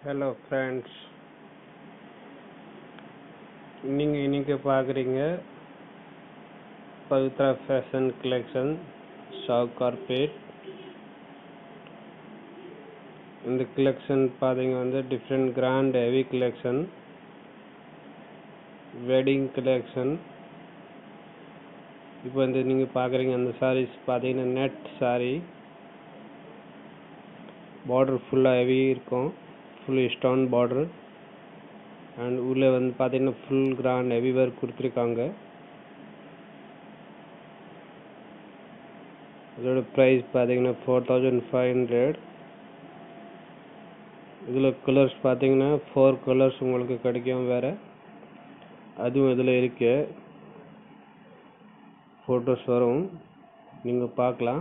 hello friends நீங்கள் இன்னைக்கு பார்க்குறீங்க Pavithra fashion collection shock carpet இந்த கலெக்ஷன் பார்த்தீங்க வந்து different grand heavy collection wedding collection இப்போ வந்து நீங்கள் பார்க்குறீங்க அந்த சாரீஸ் பார்த்தீங்கன்னா நெட் saree பார்டர் ஃபுல்லாக ஹெவி இருக்கும் ஃபுல் ஸ்டோன் பார்டர் அண்ட் உள்ளே வந்து பார்த்தீங்கன்னா ஃபுல் கிராண்ட் ஹெவி ஒர்க் கொடுத்துருக்காங்க இதோட ப்ரைஸ் பார்த்தீங்கன்னா ஃபோர் தௌசண்ட் ஃபைவ் ஹண்ட்ரட் இதில் கலர்ஸ் பார்த்தீங்கன்னா ஃபோர் கலர்ஸ் உங்களுக்கு கிடைக்கும் வேறு அதுவும் இதில் இருக்கு ஃபோட்டோஸ் வரும் நீங்கள் பார்க்கலாம்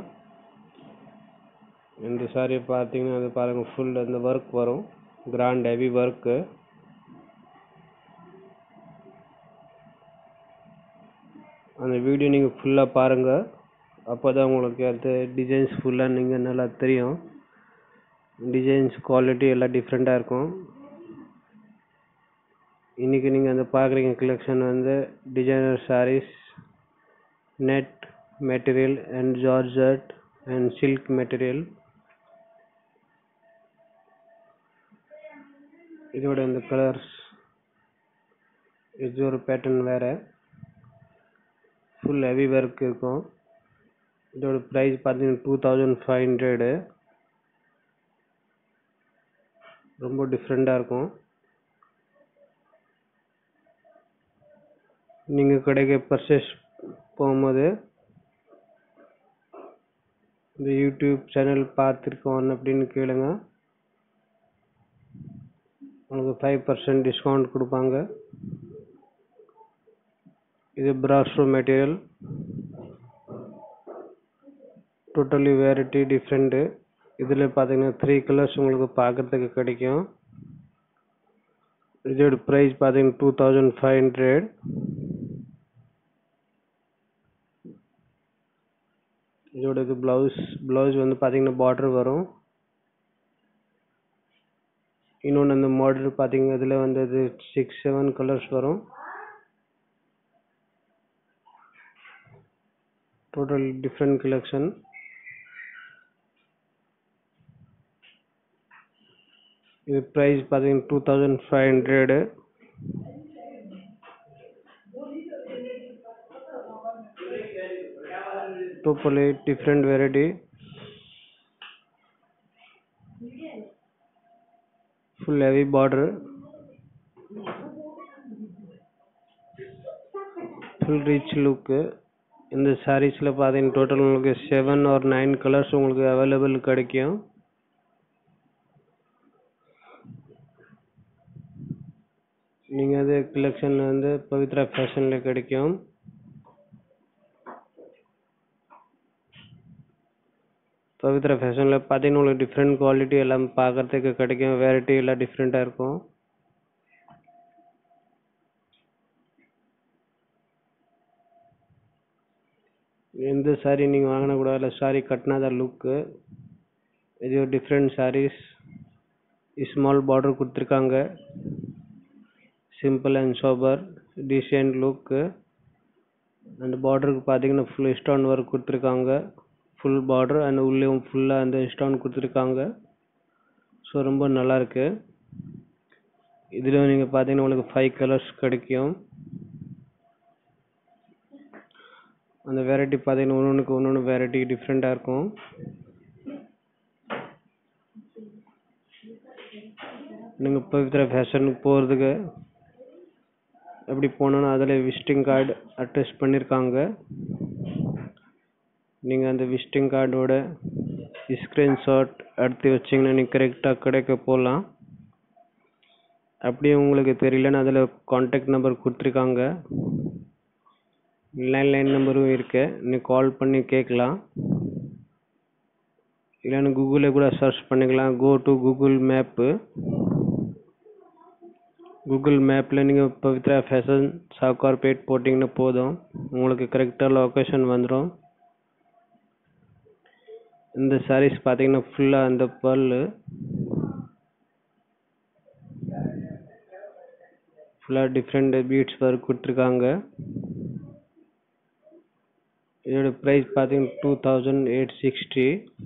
இந்த சாரி பார்த்தீங்கன்னா அது பாருங்கள் ஃபுல் அந்த ஒர்க் வரும் கிராண்ட் ஹெவி ஒர்க்கு அந்த வீடியோ நீங்கள் ஃபுல்லாக பாருங்கள் அப்போ தான் உங்களுக்கு அடுத்த டிசைன்ஸ் ஃபுல்லாக நீங்கள் நல்லா தெரியும் டிசைன்ஸ் குவாலிட்டி எல்லாம் டிஃப்ரெண்ட்டாக இருக்கும் இன்றைக்கி நீங்கள் அந்த பார்க்குறீங்க கலெக்ஷன் வந்து designer sarees net material and georgette and silk material இதோட இந்த கலர்ஸ் இது ஒரு பேட்டர்ன் வேறு ஃபுல் ஹெவி ஒர்க் இருக்கும் இதோட ப்ரைஸ் பார்த்தீங்கன்னா டூ தௌசண்ட் ஃபைவ் ஹண்ட்ரடு ரொம்ப டிஃப்ரெண்ட்டாக இருக்கும் நீங்கள் கடைக்கு பர்ச்சேஸ் போகும்போது இந்த யூடியூப் சேனல் பார்த்துருக்கோம் அப்படின்னு கேளுங்க உங்களுக்கு ஃபைவ் பர்சன்ட் டிஸ்கவுண்ட் கொடுப்பாங்க இது பிராஸ்ரோ மெட்டீரியல் டோட்டலி வேரிட்டி டிஃப்ரெண்ட்டு இதில் பார்த்தீங்கன்னா த்ரீ கலர்ஸ் உங்களுக்கு பார்க்குறதுக்கு கிடைக்கும் இதோட ப்ரைஸ் பார்த்தீங்கன்னா டூ தௌசண்ட் ஃபைவ் ஹண்ட்ரட் இதோட இது ப்ளவுஸ் ப்ளவுஸ் வந்து பார்த்தீங்கன்னா பார்டர் வரும் இன்னொன்று அந்த மாடல் பார்த்தீங்கன்னா இதில் வந்து இது சிக்ஸ் செவன் கலர்ஸ் வரும் டோட்டல் டிஃப்ரெண்ட் கலெக்ஷன் இது ப்ரைஸ் பார்த்தீங்கன்னா two thousand five hundred totally different variety full heavy border full rich look இந்த சாரீஸில் பார்த்தீங்கன்னா டோட்டல் உங்களுக்கு செவன் ஆர் நைன் கலர்ஸ் உங்களுக்கு அவைலபிள் கிடைக்கும் நீங்கள் அது கலெக்ஷன் வந்து பவித்ரா ஃபேஷனில் கிடைக்கும் பவித்ரா ஃபேஷனில் பார்த்தீங்கன்னா உங்களுக்கு டிஃப்ரெண்ட் குவாலிட்டி எல்லாம் பார்க்குறதுக்கு கிடைக்கும் வெரைட்டி எல்லாம் டிஃப்ரெண்ட்டாக இருக்கும் எந்த சாரீ நீங்கள் வாங்கினா கூட இல்லை சாரீ கட்டினா தான் லுக்கு இது ஒரு டிஃப்ரெண்ட் சாரீஸ் ஸ்மால் பார்டர் கொடுத்துருக்காங்க simple and sober decent look அந்த பார்டருக்கு பார்த்தீங்கன்னா ஃபுல் ஸ்டோன் ஒர்க் கொடுத்துருக்காங்க ஃபுல் பார்டர் அண்ட் உள்ளேயும் ஃபுல்லாக அந்த ஸ்டோன் கொடுத்துருக்காங்க ஸோ ரொம்ப நல்லாயிருக்கு இதில் நீங்கள் பார்த்தீங்கன்னா உங்களுக்கு ஃபைவ் கலர்ஸ் கிடைக்கும் அந்த வெரைட்டி பார்த்தீங்கன்னா ஒன்று ஒன்றுக்கு ஒன்று ஒன்று வெரைட்டி டிஃப்ரெண்ட்டாக இருக்கும் நீங்கள் பவித்ரா ஃபேஷனுக்கு போகிறதுக்கு எப்படி போனோன்னா அதில் விசிட்டிங் கார்டு அட்டாச் பண்ணியிருக்காங்க நீங்கள் அந்த விசிட்டிங் கார்டோட ஸ்க்ரீன்ஷாட் எடுத்து வச்சிங்கன்னா நீங்கள் கரெக்டாக கடைக்கு போகலாம் அப்படியே உங்களுக்கு தெரியலன்னா அதில் காண்டாக்ட் நம்பர் கொடுத்துருக்காங்க லேண்ட்லைன் நம்பரும் இருக்கு நீங்கள் கால் பண்ணி கேட்கலாம் இல்லைன்னா கூகுளில் கூட சர்ச் பண்ணிக்கலாம் go to Google map Google மேப்பில் நீங்கள் பவித்ரா ஃபேஷன் சாக்கார்பேட் போட்டிங்கன்னா போதும் உங்களுக்கு கரெக்டாக லொக்கேஷன் வந்துடும் இந்த சாரீஸ் பார்த்தீங்கன்னா ஃபுல்லாக அந்த பல்லு ஃபுல்லாக டிஃப்ரெண்ட் பீட்ஸ் ஒர்க் கொடுத்துருக்காங்க இதோட ப்ரைஸ் பார்த்தீங்கன்னா டூ தௌசண்ட் எயிட் சிக்ஸ்டி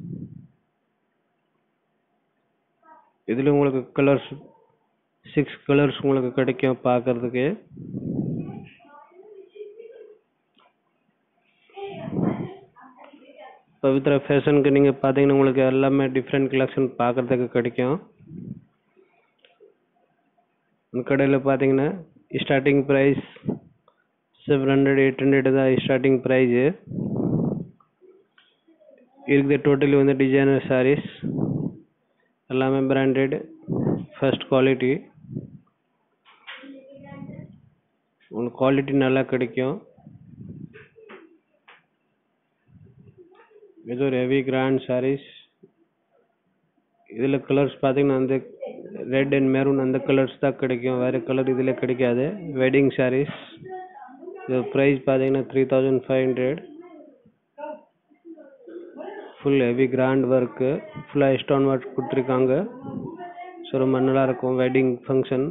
இதில் உங்களுக்கு கலர்ஸ் சிக்ஸ் கலர்ஸ் உங்களுக்கு கிடைக்கும் பார்க்கறதுக்கு பவித்ரா ஃபேஷனுக்கு நீங்கள் பார்த்தீங்கன்னா உங்களுக்கு எல்லாமே டிஃப்ரெண்ட் கலெக்ஷன் பார்க்கறதுக்கு கிடைக்கும் இந்த கடையில் பார்த்தீங்கன்னா starting price seven hundred eight hundred தான் ஸ்டார்டிங் ப்ரைஸு இருக்குது டோட்டலி வந்து டிசைனர் சாரீஸ் எல்லாமே பிராண்டட் ஃபர்ஸ்ட் குவாலிட்டி உங்களுக்கு குவாலிட்டி நல்லா கிடைக்கும் இது ஒரு ஹெவி கிராண்ட் சாரீஸ் இதில் கலர்ஸ் பார்த்தீங்கன்னா அந்த ரெட் அண்ட் மெரூன் அந்த கலர்ஸ் தான் கிடைக்கும் வேறு கலர் இதில் கிடைக்காது வெட்டிங் சாரீஸ் இது ப்ரைஸ் பார்த்தீங்கன்னா three thousand five hundred full heavy grand work ஃபுல்லாக ஸ்டோன் ஒர்க் கொடுத்துருக்காங்க ஸோ ரொம்ப நல்லா இருக்கும் வெட்டிங் ஃபங்க்ஷன்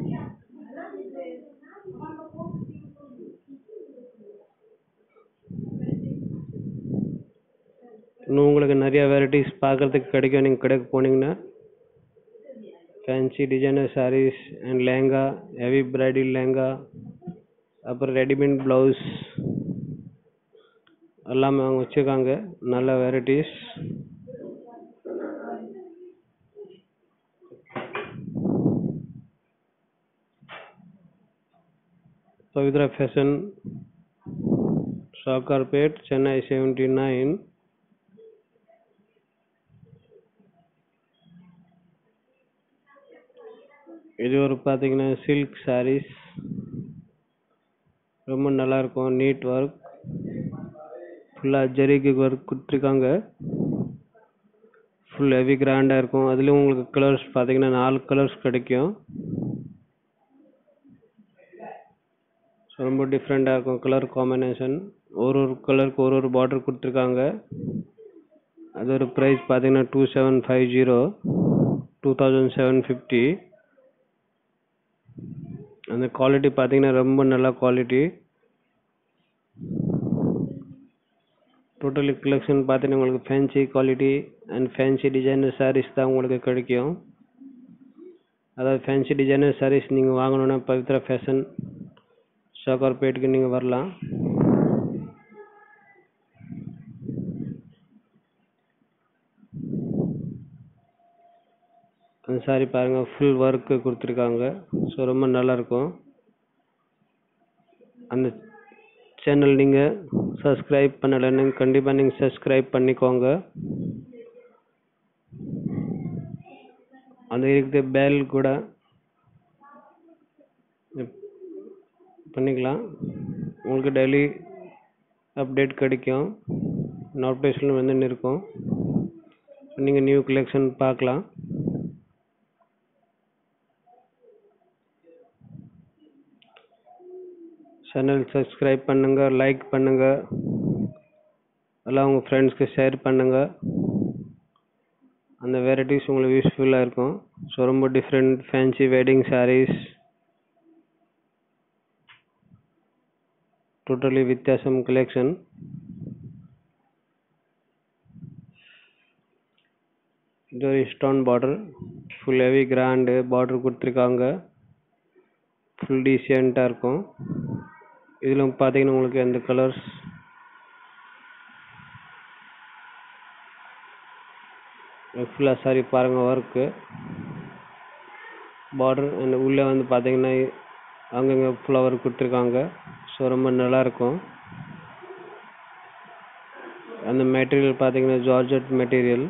இன்னும் உங்களுக்கு நிறைய வெரைட்டிஸ் பார்க்கறதுக்கு கிடைக்கும் நீங்கள் கடைக்கு போனீங்கன்னா fancy designer saris and lehenga heavy bridal lehenga அப்புறம் ரெடிமேட் ப்ளவுஸ் எல்லாமே அவங்க வச்சுருக்காங்க நல்ல varieties Pavithra fashion Sowcarpet Chennai seventy nine இது ஒரு பார்த்தீங்கன்னா சில்க் சாரீஸ் ரொம்ப நல்லா இருக்கும் நீட் ஒர்க் ஃபுல்லாக ஜரிகை ஒர்க் கொடுத்துருக்காங்க ஃபுல் ஹெவி கிராண்டாக இருக்கும் அதுலேயும் உங்களுக்கு கலர்ஸ் பார்த்தீங்கன்னா நாலு கலர்ஸ் கிடைக்கும் ஸோ ரொம்ப டிஃப்ரெண்ட்டாக இருக்கும் கலர் காம்பினேஷன் ஒரு ஒரு கலருக்கு ஒரு ஒரு பார்டர் கொடுத்துருக்காங்க அது ஒரு ப்ரைஸ் பார்த்தீங்கன்னா two seven five zero two thousand seven fifty அந்த குவாலிட்டி பார்த்தீங்கன்னா ரொம்ப நல்ல குவாலிட்டி டோட்டலி கலெக்ஷன் பார்த்தீங்கன்னா உங்களுக்கு fancy quality and fancy designer saris தான் உங்களுக்கு கிடைக்கும் அதாவது ஃபேன்சி டிசைனர் சாரீஸ் நீங்கள் வாங்கணுன்னா பவித்ரா ஃபேஷன் ஷாக்கார்பேட்டுக்கு நீங்கள் வரலாம் அந்த சாரி பாருங்கள் ஃபுல் ஒர்க்கு கொடுத்துருக்காங்க ஸோ ரொம்ப நல்லாயிருக்கும் அந்த சேனல் நீங்கள் சப்ஸ்கிரைப் பண்ணலைன்னு கண்டிப்பாக நீங்கள் சப்ஸ்கிரைப் பண்ணிக்கோங்க அந்த இருக்கிற பெல் கூட பண்ணிக்கலாம் உங்களுக்கு டெய்லி அப்டேட் கிடைக்கும் நோட்டிஃபிகேஷன் வந்து இருக்கும் நீங்கள் நியூ கலெக்ஷன் பார்க்கலாம் சேனல் சப்ஸ்கிரைப் பண்ணுங்கள் லைக் பண்ணுங்கள் எல்லாம் உங்கள் ஃப்ரெண்ட்ஸ்க்கு ஷேர் பண்ணுங்கள் அந்த வெரைட்டிஸ் உங்களுக்கு யூஸ்ஃபுல்லாக இருக்கும் ஸோ ரொம்ப different fancy wedding saris totally வித்தியாசம் கலெக்ஷன் இது ஒரு stone border full heavy grand border கொடுத்துருக்காங்க ஃபுல் டீசெண்டாக இருக்கும் இதில் பார்த்தீங்கன்னா உங்களுக்கு எந்த கலர்ஸ் ஃபுல்லாக சாரி பாருங்கள் ஒர்க்கு பார்டர் அந்த உள்ளே வந்து பார்த்தீங்கன்னா அங்கங்கே ஃப்ளவர் கொடுத்துருக்காங்க ஸோ ரொம்ப நல்லாயிருக்கும் அந்த மெட்டீரியல் பார்த்தீங்கன்னா ஜார்ஜட் மெட்டீரியல்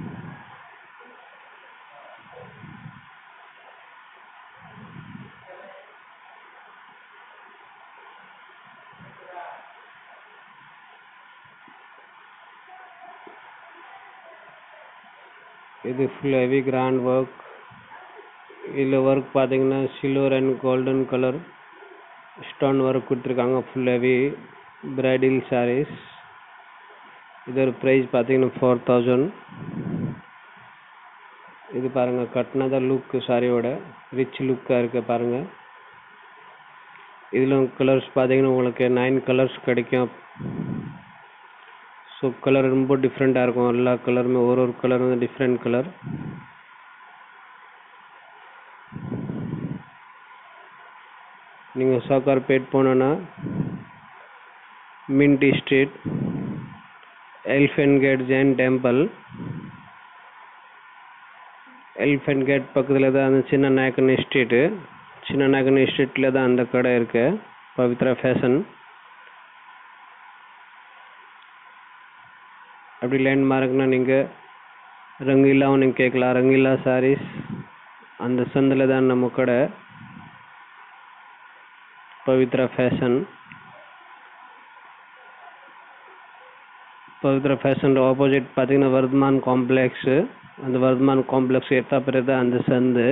இது ஃபுல் ஹெவி கிராண்ட் ஒர்க் இதில் ஒர்க் பார்த்தீங்கன்னா silver and golden colour stone work கொடுத்துருக்காங்க ஃபுல் ஹெவி பிரைடல் சாரீஸ் இதோட ப்ரைஸ் பார்த்தீங்கன்னா ஃபோர் தௌசண்ட் இது பாருங்கள் கட்டினதா லுக் சாரியோட ரிச் லுக்காக இருக்கு பாருங்கள் இதில் கலர்ஸ் பார்த்தீங்கன்னா உங்களுக்கு நைன் கலர்ஸ் கிடைக்கும் ஸோ கலர் ரொம்ப டிஃப்ரெண்ட்டாக இருக்கும் எல்லா கலருமே ஒரு ஒரு கலர் வந்து டிஃப்ரெண்ட் கலர் நீங்கள் சவுகார்பேட் போனோன்னா Mint Street Elephant Gate Jain temple Elephant Gate பக்கத்தில் தான் அந்த சின்ன நாயக்கன் எஸ்டேட்டு சின்ன நாயக்கன் எஸ்டேட்டில் தான் அந்த கடை இருக்கு பவித்ரா ஃபேஷன் அப்படி லேண்ட்மார்க்னா நீங்கள் ரங்கீலாவும் நீங்கள் கேட்கலாம் ரங்கீலா சாரீஸ் அந்த சந்தில் தான் நம்ம கடை Pavithra fashion Pavithra fashion opposite பார்த்தீங்கன்னா வர்தமான் காம்ப்ளெக்ஸு அந்த வர்தமான் காம்ப்ளெக்ஸ் எத்தா பிறகு அந்த சந்து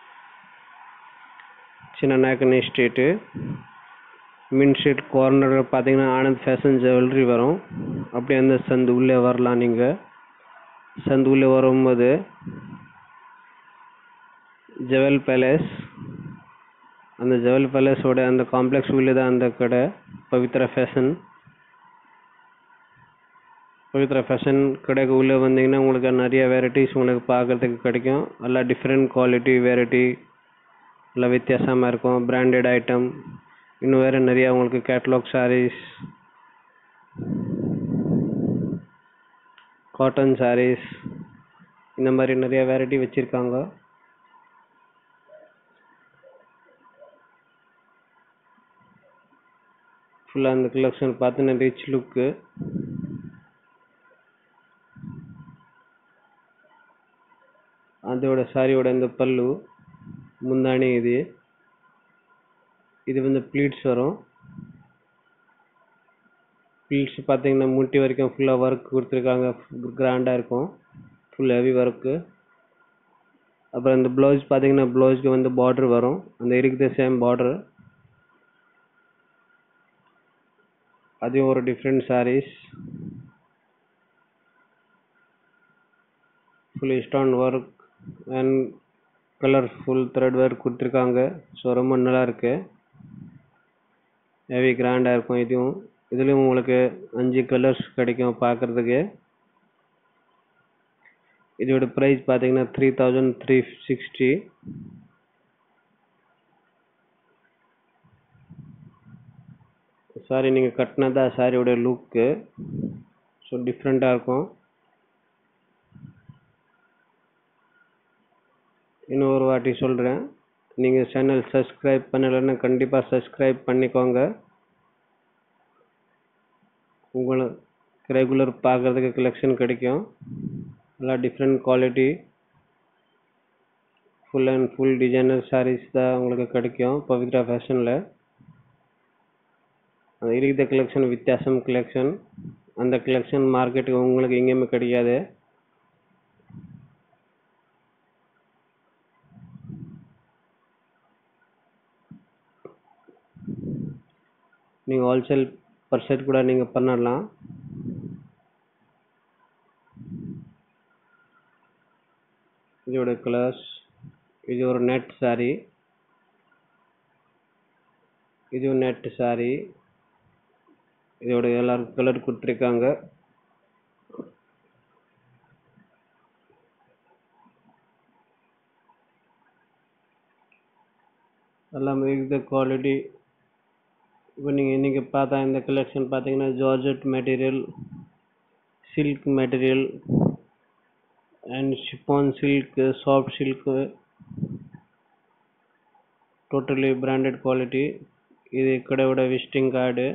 சின்ன Naickan estate Mint Street corner பார்த்தீங்கன்னா ஆனந்த் ஃபேஷன் ஜுவல்லரி வரும் அப்படியே அந்த சந்து உள்ளே வரலாம் நீங்கள் சந்து உள்ளே வரும்போது ஜெவல் பேலஸ் அந்த ஜெவல் பேலஸோட அந்த காம்ப்ளெக்ஸ் உள்ளே தான் அந்த கடை பவித்ரா ஃபேஷன் பவித்ரா ஃபேஷன் கடைக்கு உள்ளே வந்தீங்கன்னா உங்களுக்கு நிறைய வெரைட்டிஸ் உங்களுக்கு பார்க்குறதுக்கு கிடைக்கும் எல்லாம் டிஃப்ரெண்ட் குவாலிட்டி வெரைட்டி எல்லாம் வித்தியாசமாக இருக்கும் பிராண்டட் ஐட்டம் இன்னும் வேறு நிறையா உங்களுக்கு கேட்லாக் சாரீஸ் காட்டன் சாரீஸ் இந்த மாதிரி நிறைய வெரைட்டி வச்சுருக்காங்க ஃபுல்லாக அந்த கலெக்ஷன் பார்த்தீங்கன்னா ரிச் லுக்கு அதோட சாரியோட இந்த பல்லு முந்தானி இது இது வந்து ப்ளீட்ஸ் வரும் ப்ளீட்ஸ் பார்த்தீங்கன்னா முட்டி வரைக்கும் ஃபுல்லாக ஒர்க் கொடுத்துருக்காங்க கிராண்டாக இருக்கும் ஃபுல் ஹெவி ஒர்க்கு அப்புறம் இந்த ப்ளவுஸ் பார்த்தீங்கன்னா ப்ளவுஸ்க்கு வந்து பார்டர் வரும் அந்த இருக்குது சேம் பார்டர் அதுவும் ஒரு different saris full stone work and colourful thread work கொடுத்துருக்காங்க ஸோ ரொம்ப நல்லா இருக்கு ஹெவி கிராண்டாக இருக்கும் இதுவும் இதுலேயும் உங்களுக்கு அஞ்சு கலர்ஸ் கிடைக்கும் பார்க்குறதுக்கு இதோட ப்ரைஸ் பார்த்தீங்கன்னா three thousand three sixty sari நீங்கள் கட்டினதா சாரியோட லுக்கு ஸோ டிஃப்ரெண்ட்டாக இருக்கும் இன்னும் ஒரு வாட்டி சொல்கிறேன் நீங்கள் சேனல் சப்ஸ்கிரைப் பண்ணலைன்னா கண்டிப்பாக சப்ஸ்கிரைப் பண்ணிக்கோங்க உங்களுக்கு ரெகுலர் பார்க்குறதுக்கு கலெக்ஷன் கிடைக்கும் எல்லாம் different quality full and full designer saris தான் உங்களுக்கு கிடைக்கும் பவித்ரா ஃபேஷனில் அந்த இருக்கிற கலெக்ஷன் வித்தியாசம் கலெக்ஷன் அந்த கலெக்ஷன் மார்க்கெட்டுக்கு உங்களுக்கு எங்கேயுமே கிடைக்காது நீங்கள் ஹோல்சேல் பர்சேட் கூட நீங்கள் பண்ணலாம் இதோட கலர்ஸ் இது ஒரு நெட் சாரி இது நெட் சாரி இதோட எல்லாரும் கலர் கொடுத்துருக்காங்க எல்லாமே இந்த குவாலிட்டி இப்போ நீங்கள் இன்றைக்கி பார்த்தா இந்த கலெக்ஷன் பார்த்தீங்கன்னா georgette material silk material and chiffon silk soft silk totally branded quality ఇది ఇక్కడ కూడా విజిటింగ్ కార్డు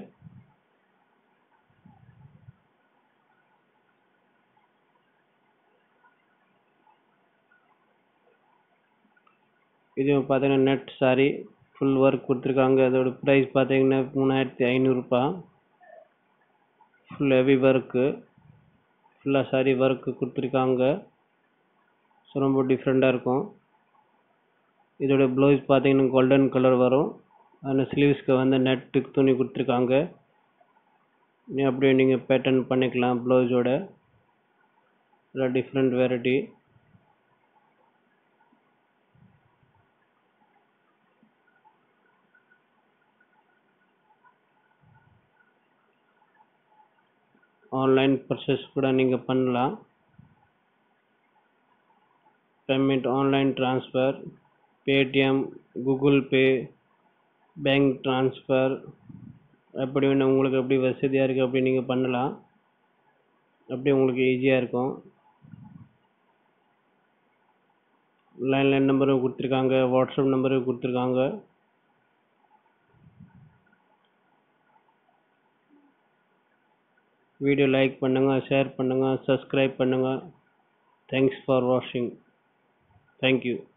இது பார்த்தீங்கன்னா நெட் சாரி ஃபுல் ஒர்க் கொடுத்துருக்காங்க அதோட ப்ரைஸ் பார்த்தீங்கன்னா மூணாயிரத்தி ஐநூறுரூபா ஃபுல் ஹெவி ஒர்க்கு ஃபுல்லாக சாரி ஒர்க்கு கொடுத்துருக்காங்க ஸோ ரொம்ப டிஃப்ரெண்ட்டாக இருக்கும் இதோட ப்ளவுஸ் பார்த்தீங்கன்னா கோல்டன் கலர் வரும் அந்த ஸ்லீவ்ஸ்க்கு வந்து நெட்டு துணி கொடுத்துருக்காங்க நீ அப்படியே நீங்கள் பேட்டர்ன் பண்ணிக்கலாம் ப்ளவுஸோட இதில் டிஃப்ரெண்ட் வெரைட்டி ஆன்லைன் பர்ச்சேஸ் கூட நீங்கள் பண்ணலாம் payment online transfer Paytm Google Pay bank transfer எப்படி வேணும் உங்களுக்கு எப்படி வசதியாக இருக்குது அப்படி நீங்கள் பண்ணலாம் அப்படி உங்களுக்கு ஈஸியாக இருக்கும் லேண்ட்லைன் நம்பரும் கொடுத்துருக்காங்க வாட்ஸ்அப் நம்பரும் கொடுத்துருக்காங்க வீடியோ லைக் பண்ணுங்கள் ஷேர் பண்ணுங்கள் சப்ஸ்கிரைப் பண்ணுங்கள் தேங்க்ஸ் ஃபார் வாட்சிங் தேங்க்யூ